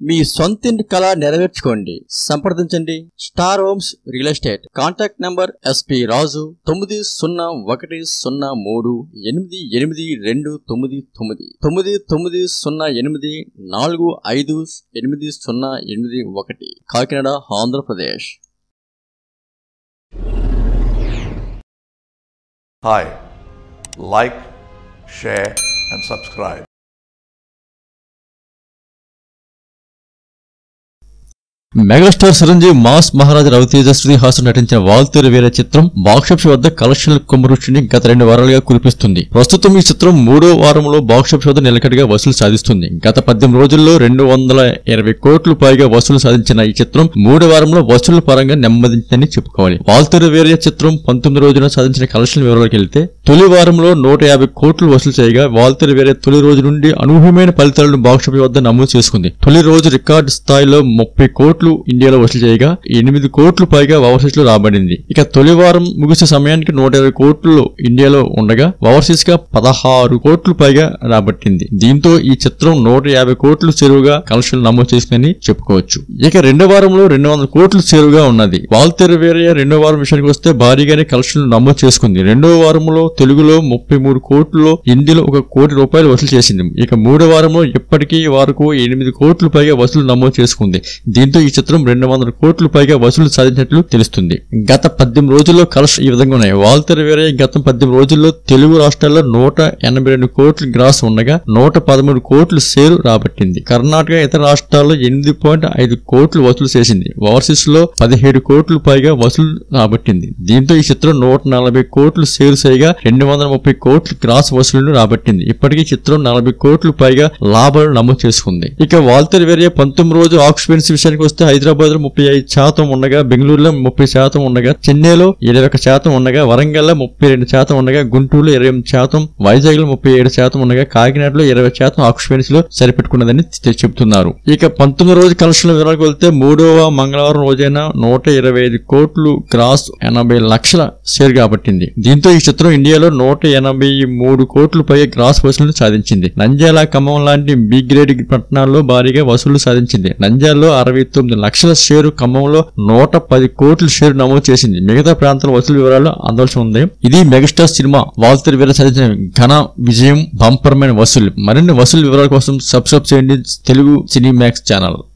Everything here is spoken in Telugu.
మీ సొంతింటి కళ నెరవేర్చుకోండి సంప్రదించండి star homes real estate contact number SP Raju తొమ్మిది సున్నా ఒకటి సున్నా మూడు ఎనిమిది ఎనిమిది రెండు తొమ్మిది తొమ్మిది తొమ్మిది తొమ్మిది సున్నా ఎనిమిది నాలుగు ఐదు ఎనిమిది సున్నా ఎనిమిది ఒకటి Kakinada Andhra Pradesh Hi, like, share, and subscribe. Megastar Chiranjeevi mass Maharaj Ravi Teja Shri Haasan నటించిన వాల్తేరు వేరే చిత్రం బాక్సాఫీస్ వద్ద కలెక్షన్ల కుమ్మరుచిని గత రెండు వారాలుగా కురిపిస్తుంది ప్రస్తుతం ఈ చిత్రం మూడో వారంలో బాక్సాఫీస్ వద్ద నిలకడగా వసూలు సాధిస్తుంది గత పద్దెనిమిది రోజుల్లో రెండు వందల ఇరవై కోట్లు పైగా వసూలు సాధించిన ఈ చిత్రం మూడో వారంలో వసూలు పరంగా నెమ్మదించిందని చెప్పుకోవాలి వాల్తేరు వేరే చిత్రం పంతొమ్మిది రోజున సాధించిన కలెక్షన్ వివరాలకు వెళ్తే తొలి వారంలో నూట యాభై కోట్లు వసూలు చేయగా వాల్తేరు వేరే తొలి రోజు నుండి అనూహ్యమైన ఫలితాలను బాక్సాఫీస్ వద్ద నమోదు చేసుకుంది తొలి రోజు రికార్డు స్థాయిలో ముప్పై కోట్లు ఇండియాలో వసూలు చేయగా ఎనిమిది కోట్లు పైగా ఓవర్సీస్ లో రాబడింది ఇక తొలి వారం ముగిసే సమయానికి నూట ఇరవై కోట్లు ఇండియాలో ఉండగా ఓవర్సీస్ గా పదహారు కోట్లు పైగా రాబట్టింది దీంతో ఈ చిత్రం నూట యాభై కోట్లు చెరువుగా కలెక్షన్లు నమోదు చేసిందని చెప్పుకోవచ్చు ఇక రెండో వారంలో రెండు వందల కోట్లు చెరువుగా ఉన్నది వాల్తెర వేరే రెండో వారం విషయానికి వస్తే భారీగానే కలెక్షన్లు నమోదు చేసుకుంది రెండో వారంలో తెలుగులో ముప్పై మూడు కోట్లలో హిందీలో ఒక కోటి రూపాయలు వసూలు చేసింది ఇక మూడో వారంలో ఇప్పటికీ వరకు ఎనిమిది కోట్లు పైగా వసూలు నమోదు చేసుకుంది దీంతో ఈ చిత్రం రెండు వందల కోట్లు పైగా వసూలు సాధించినట్లు తెలుస్తుంది గత పద్దెనిమిది రోజుల్లో కలెక్షన్ ఈ విధంగా ఉన్నాయి వాల్తెర వేరే గత పద్దెనిమిది రోజుల్లో తెలుగు రాష్ట్రాల్లో నూట ఎనభై రెండు కోట్లు గ్రాస్ ఉండగా నూట పదమూడు కోట్లు షేరు రాబట్టింది కర్ణాటక ఇతర రాష్ట్రాల్లో ఎనిమిది పాయింట్ ఐదు కోట్లు వసూలు చేసింది ఓవర్సీస్ లో పదిహేడు కోట్లు పైగా వసూలు రాబట్టింది దీంతో ఈ చిత్రం నూట నలభై కోట్లు షేరు చేయగా రెండు వందల ముప్పై కోట్లు గ్రాస్ వసూళ్లను రాబట్టింది ఇప్పటికీ చిత్రం నలభై కోట్లు పైగా లాభాలు నమోదు చేసుకుంది ఇక వాల్తెర్ వేరే పంతొమ్మిది రోజు ఆక్యుపెన్సీ విషయానికి వస్తే హైదరాబాద్ లో ముప్పై ఐదు శాతం ఉండగా బెంగళూరులో ముప్పై శాతం ఉండగా చెన్నైలో ఇరవై ఒక శాతం ఉండగా వరంగల్ లో ముప్పై రెండు శాతం ఉండగా గుంటూరులో ఇరవై ఎనిమిది శాతం వైజాగ్ లో ముప్పై ఏడు శాతం ఉండగా కాకినాడలో ఇరవై శాతం ఆక్యుపెన్సీ లో సరిపెట్టుకున్నదని చె- చెబుతున్నారు ఇక పంతొమ్మిది రోజు కలెక్షన్ల వివరాలకు వెళ్తే మూడవ మంగళవారం రోజైన నూట ఇరవై ఐదు కోట్లు గ్రాస్ ఎనభై లక్షల షేర్ కాబట్టింది దీంతో ఈ చిత్రం ఇండియాలో నూట ఎనభై మూడు కోట్లు పై గ్రాస్ వసూలు సాధించింది నంద్యాల ఖమ్మం లాంటి బి గ్రేడ్ పట్టణాల్లో భారీగా వసూలు సాధించింది నంద్యాలలో అరవై తొమ్మిది లక్షల షేరు ఖమ్మంలో నూట పది కోట్ల షేరు నమోదు చేసింది మిగతా ప్రాంతాల వసూలు వివరాలు అందవలసి ఉంది ఇది మెగాస్టార్ సినిమా వాల్తెర్ వీర సాధించిన ఘన విజయం బంపరమైన వసూలు మరిన్ని వసూలు వివరాల కోసం సబ్స్క్రైబ్ చేయండి తెలుగు సినీ మ్యాక్స్ ఛానల్